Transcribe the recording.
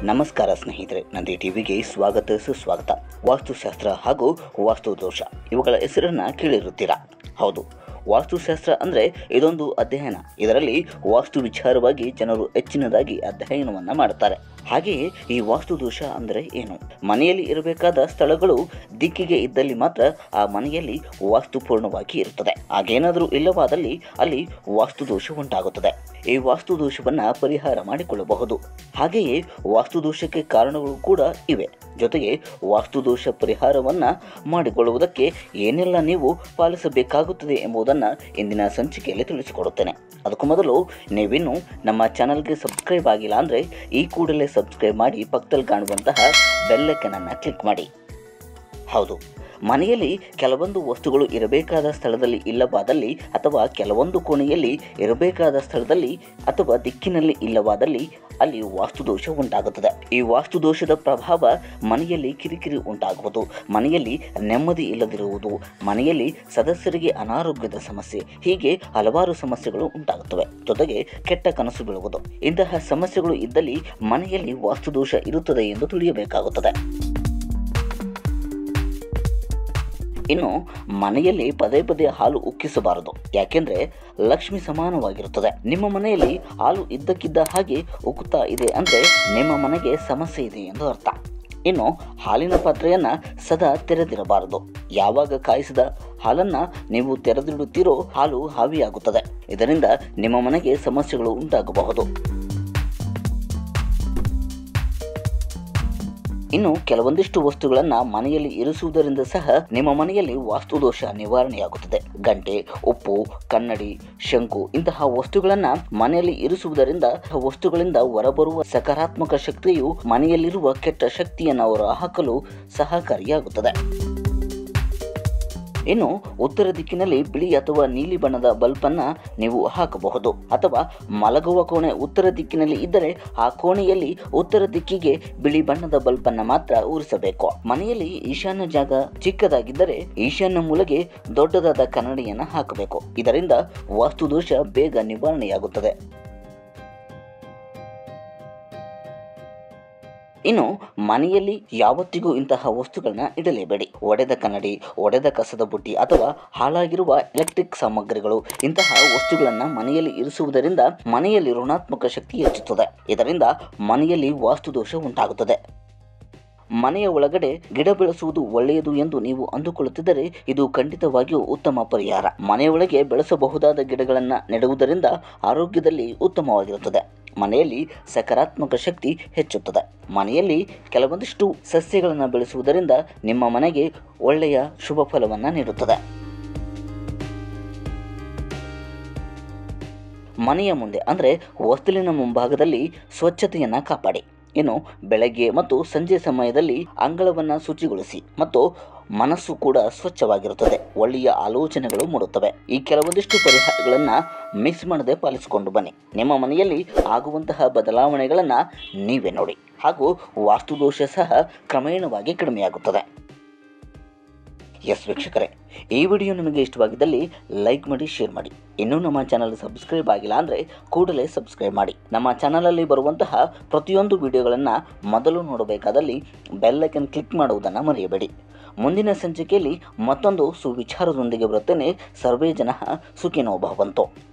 ನಮಸ್ಕಾರ ಸ್ನೇಹಿತರೆ ನಂದಿ ಟಿವಿಗೆ ಸ್ವಾಗತ ಸುಸ್ವಾಗತ ವಾಸ್ತುಶಾಸ್ತ್ರ ಹಾಗೂ ವಾಸ್ತು ದೋಷ ಇವುಗಳ ಹೆಸರನ್ನ ಕೇಳಿರುತ್ತೀರಾ ಹೌದು ವಾಸ್ತುಶಾಸ್ತ್ರ ಅಂದರೆ ಇದೊಂದು ಅಧ್ಯಯನ ಇದರಲ್ಲಿ ವಾಸ್ತು ವಿಚಾರವಾಗಿ ಜನರು ಹೆಚ್ಚಿನದಾಗಿ ಅಧ್ಯಯನವನ್ನು ಮಾಡುತ್ತಾರೆ ಹಾಗೆಯೇ ಈ ವಾಸ್ತು ದೋಷ ಅಂದರೆ ಏನು ಮನೆಯಲ್ಲಿ ಇರಬೇಕಾದ ಸ್ಥಳಗಳು ದಿಕ್ಕಿಗೆ ಇದ್ದಲ್ಲಿ ಮಾತ್ರ ಆ ಮನೆಯಲ್ಲಿ ವಾಸ್ತುಪೂರ್ಣವಾಗಿ ಇರುತ್ತದೆ ಹಾಗೇನಾದರೂ ಇಲ್ಲವಾದಲ್ಲಿ ಅಲ್ಲಿ ವಾಸ್ತು ದೋಷ ಉಂಟಾಗುತ್ತದೆ ಈ ವಾಸ್ತು ದೋಷವನ್ನು ಪರಿಹಾರ ಮಾಡಿಕೊಳ್ಳಬಹುದು ಹಾಗೆಯೇ ವಾಸ್ತು ದೋಷಕ್ಕೆ ಕಾರಣಗಳು ಕೂಡ ಇವೆ ಜೊತೆಗೆ ವಾಸ್ತು ದೋಷ ಪರಿಹಾರವನ್ನ ಮಾಡಿಕೊಳ್ಳುವುದಕ್ಕೆ ಏನೆಲ್ಲ ನೀವು ಪಾಲಿಸಬೇಕಾಗುತ್ತದೆ ಎಂಬುದನ್ನು ಇಂದಿನ ಸಂಚಿಕೆಯಲ್ಲಿ ತಿಳಿಸಿಕೊಡುತ್ತೇನೆ ಅದಕ್ಕೂ ಮೊದಲು ನೀವಿನ್ನು ನಮ್ಮ ಚಾನಲ್ಗೆ ಸಬ್ಸ್ಕ್ರೈಬ್ ಆಗಿಲ್ಲ ಅಂದರೆ ಈ ಕೂಡಲೇ ಸಬ್ಸ್ಕ್ರೈಬ್ ಮಾಡಿ ಪಕ್ಕದಲ್ಲಿ ಕಾಣುವಂತಹ ಬೆಲ್ಲೈಕನನ್ನು ಕ್ಲಿಕ್ ಮಾಡಿ ಹೌದು ಮನೆಯಲ್ಲಿ ಕೆಲವೊಂದು ವಸ್ತುಗಳು ಇರಬೇಕಾದ ಸ್ಥಳದಲ್ಲಿ ಇಲ್ಲವಾದಲ್ಲಿ ಅಥವಾ ಕೆಲವೊಂದು ಕೋಣೆಯಲ್ಲಿ ಇರಬೇಕಾದ ಸ್ಥಳದಲ್ಲಿ ಅಥವಾ ದಿಕ್ಕಿನಲ್ಲಿ ಇಲ್ಲವಾದಲ್ಲಿ ಅಲ್ಲಿ ವಾಸ್ತುದೋಷ ಉಂಟಾಗುತ್ತದೆ ಈ ವಾಸ್ತುದೋಷದ ಪ್ರಭಾವ ಮನೆಯಲ್ಲಿ ಕಿರಿಕಿರಿ ಉಂಟಾಗುವುದು ಮನೆಯಲ್ಲಿ ನೆಮ್ಮದಿ ಇಲ್ಲದಿರುವುದು ಮನೆಯಲ್ಲಿ ಸದಸ್ಯರಿಗೆ ಅನಾರೋಗ್ಯದ ಸಮಸ್ಯೆ ಹೀಗೆ ಹಲವಾರು ಸಮಸ್ಯೆಗಳು ಉಂಟಾಗುತ್ತವೆ ಜೊತೆಗೆ ಕೆಟ್ಟ ಕನಸು ಬೀಳುವುದು ಇಂತಹ ಸಮಸ್ಯೆಗಳು ಇದ್ದಲ್ಲಿ ಮನೆಯಲ್ಲಿ ವಾಸ್ತುದೋಷ ಇರುತ್ತದೆ ಎಂದು ತಿಳಿಯಬೇಕಾಗುತ್ತದೆ ಇನ್ನು ಮನೆಯಲ್ಲಿ ಪದೇ ಪದೇ ಹಾಲು ಉಕ್ಕಿಸಬಾರದು ಯಾಕೆಂದ್ರೆ ಲಕ್ಷ್ಮಿ ಸಮಾನವಾಗಿರುತ್ತದೆ ನಿಮ್ಮ ಮನೆಯಲ್ಲಿ ಹಾಲು ಇದ್ದಕ್ಕಿದ್ದ ಹಾಗೆ ಉಕ್ಕುತ್ತಾ ಇದೆ ಅಂದ್ರೆ ನಿಮ್ಮ ಮನೆಗೆ ಸಮಸ್ಯೆ ಇದೆ ಎಂದು ಅರ್ಥ ಇನ್ನು ಹಾಲಿನ ಪಾತ್ರೆಯನ್ನ ಸದಾ ತೆರೆದಿರಬಾರದು ಯಾವಾಗ ಕಾಯಿಸಿದ ಹಾಲನ್ನ ನೀವು ತೆರೆದಿಡುತ್ತೀರೋ ಹಾಲು ಹಾವಿಯಾಗುತ್ತದೆ ಇದರಿಂದ ನಿಮ್ಮ ಮನೆಗೆ ಸಮಸ್ಯೆಗಳು ಉಂಟಾಗಬಹುದು ಇನ್ನು ಕೆಲವೊಂದಿಷ್ಟು ವಸ್ತುಗಳನ್ನ ಮನೆಯಲ್ಲಿ ಇರಿಸುವುದರಿಂದ ಸಹ ನಿಮ್ಮ ಮನೆಯಲ್ಲಿ ವಾಸ್ತುದೋಷ ನಿವಾರಣೆಯಾಗುತ್ತದೆ ಗಂಟೆ ಉಪ್ಪು ಕನ್ನಡಿ ಶಂಕು ಇಂತಹ ವಸ್ತುಗಳನ್ನ ಮನೆಯಲ್ಲಿ ಇರಿಸುವುದರಿಂದ ವಸ್ತುಗಳಿಂದ ಹೊರಬರುವ ಸಕಾರಾತ್ಮಕ ಶಕ್ತಿಯು ಮನೆಯಲ್ಲಿರುವ ಕೆಟ್ಟ ಶಕ್ತಿಯನ್ನು ಹೊರ ಹಾಕಲು ಸಹಕಾರಿಯಾಗುತ್ತದೆ ಇನ್ನು ಉತ್ತರ ದಿಕ್ಕಿನಲ್ಲಿ ಬಿಳಿ ಅಥವಾ ನೀಲಿ ಬಣ್ಣದ ಬಲ್ಬ್ ಅನ್ನ ನೀವು ಹಾಕಬಹುದು ಅಥವಾ ಮಲಗುವ ಕೋಣೆ ಉತ್ತರ ದಿಕ್ಕಿನಲ್ಲಿ ಇದ್ದರೆ ಆ ಕೋಣೆಯಲ್ಲಿ ಉತ್ತರ ದಿಕ್ಕಿಗೆ ಬಿಳಿ ಬಣ್ಣದ ಬಲ್ಬ್ ಅನ್ನ ಮಾತ್ರ ಉರಿಸಬೇಕು ಮನೆಯಲ್ಲಿ ಈಶಾನ್ಯ ಜಾಗ ಚಿಕ್ಕದಾಗಿದ್ದರೆ ಈಶಾನ್ಯ ಮೂಲೆಗೆ ದೊಡ್ಡದಾದ ಕನ್ನಡಿಯನ್ನು ಹಾಕಬೇಕು ಇದರಿಂದ ವಾಸ್ತುದೋಷ ಬೇಗ ನಿವಾರಣೆಯಾಗುತ್ತದೆ ಇನ್ನು ಮನೆಯಲ್ಲಿ ಯಾವತ್ತಿಗೂ ಇಂತಹ ವಸ್ತುಗಳನ್ನ ಇಡಲೇಬೇಡಿ ಒಡೆದ ಕನ್ನಡಿ ಒಡೆದ ಕಸದ ಬುಟ್ಟಿ ಅಥವಾ ಹಾಳಾಗಿರುವ ಎಲೆಕ್ಟ್ರಿಕ್ ಸಾಮಗ್ರಿಗಳು ಇಂತಹ ವಸ್ತುಗಳನ್ನು ಮನೆಯಲ್ಲಿ ಇರಿಸುವುದರಿಂದ ಮನೆಯಲ್ಲಿ ಋಣಾತ್ಮಕ ಶಕ್ತಿ ಹೆಚ್ಚುತ್ತದೆ ಇದರಿಂದ ಮನೆಯಲ್ಲಿ ವಾಸ್ತುದೋಷ ಉಂಟಾಗುತ್ತದೆ ಮನೆಯ ಒಳಗಡೆ ಗಿಡ ಬೆಳೆಸುವುದು ಒಳ್ಳೆಯದು ಎಂದು ನೀವು ಅಂದುಕೊಳ್ಳುತ್ತಿದ್ದರೆ ಇದು ಖಂಡಿತವಾಗಿಯೂ ಉತ್ತಮ ಪರಿಹಾರ ಮನೆಯೊಳಗೆ ಬೆಳೆಸಬಹುದಾದ ಗಿಡಗಳನ್ನು ನೆಡುವುದರಿಂದ ಆರೋಗ್ಯದಲ್ಲಿ ಉತ್ತಮವಾಗಿರುತ್ತದೆ ಮನೆಯಲ್ಲಿ ಸಕಾರಾತ್ಮಕ ಶಕ್ತಿ ಹೆಚ್ಚುತ್ತದೆ ಮನೆಯಲ್ಲಿ ಕೆಲವೊಂದಿಷ್ಟು ಸಸ್ಯಗಳನ್ನು ಬೆಳೆಸುವುದರಿಂದ ನಿಮ್ಮ ಮನೆಗೆ ಒಳ್ಳೆಯ ಶುಭ ಫಲವನ್ನು ನೀಡುತ್ತದೆ ಮನೆಯ ಮುಂದೆ ಅಂದರೆ ಹೊಸ್ತಿಲಿನ ಮುಂಭಾಗದಲ್ಲಿ ಸ್ವಚ್ಛತೆಯನ್ನು ಕಾಪಾಡಿ ಇನ್ನು ಬೆಳಗ್ಗೆ ಮತ್ತು ಸಂಜೆ ಸಮಯದಲ್ಲಿ ಅಂಗಳವನ್ನು ಶುಚಿಗೊಳಿಸಿ ಮತ್ತು ಮನಸ್ಸು ಕೂಡ ಸ್ವಚ್ಛವಾಗಿರುತ್ತದೆ ಒಳ್ಳೆಯ ಆಲೋಚನೆಗಳು ಮೂಡುತ್ತವೆ ಈ ಕೆಲವೊಂದಿಷ್ಟು ಪರಿಹಾರಗಳನ್ನು ಮಿಸ್ ಮಾಡದೆ ಪಾಲಿಸಿಕೊಂಡು ಬನ್ನಿ ನಿಮ್ಮ ಮನೆಯಲ್ಲಿ ಆಗುವಂತಹ ಬದಲಾವಣೆಗಳನ್ನು ನೀವೇ ನೋಡಿ ಹಾಗೂ ವಾಸ್ತುದೋಷ ಸಹ ಕ್ರಮೇಣವಾಗಿ ಕಡಿಮೆಯಾಗುತ್ತದೆ ಎಸ್ ವೀಕ್ಷಕರೇ ಈ ವಿಡಿಯೋ ನಿಮಗೆ ಇಷ್ಟವಾಗಿದ್ದಲ್ಲಿ ಲೈಕ್ ಮಾಡಿ ಶೇರ್ ಮಾಡಿ ಇನ್ನೂ ನಮ್ಮ ಚಾನಲ್ ಸಬ್ಸ್ಕ್ರೈಬ್ ಆಗಿಲ್ಲ ಅಂದರೆ ಕೂಡಲೇ ಸಬ್ಸ್ಕ್ರೈಬ್ ಮಾಡಿ ನಮ್ಮ ಚಾನಲಲ್ಲಿ ಬರುವಂತಹ ಪ್ರತಿಯೊಂದು ವಿಡಿಯೋಗಳನ್ನು ಮೊದಲು ನೋಡಬೇಕಾದಲ್ಲಿ ಬೆಲ್ಲೈಕನ್ ಕ್ಲಿಕ್ ಮಾಡುವುದನ್ನು ಮರೆಯಬೇಡಿ ಮುಂದಿನ ಸಂಚಿಕೆಯಲ್ಲಿ ಮತ್ತೊಂದು ಸುವಿಚಾರದೊಂದಿಗೆ ಬರುತ್ತೇನೆ ಸರ್ವೇ ಜನ ಸುಖಿನೋ ಭವಂತು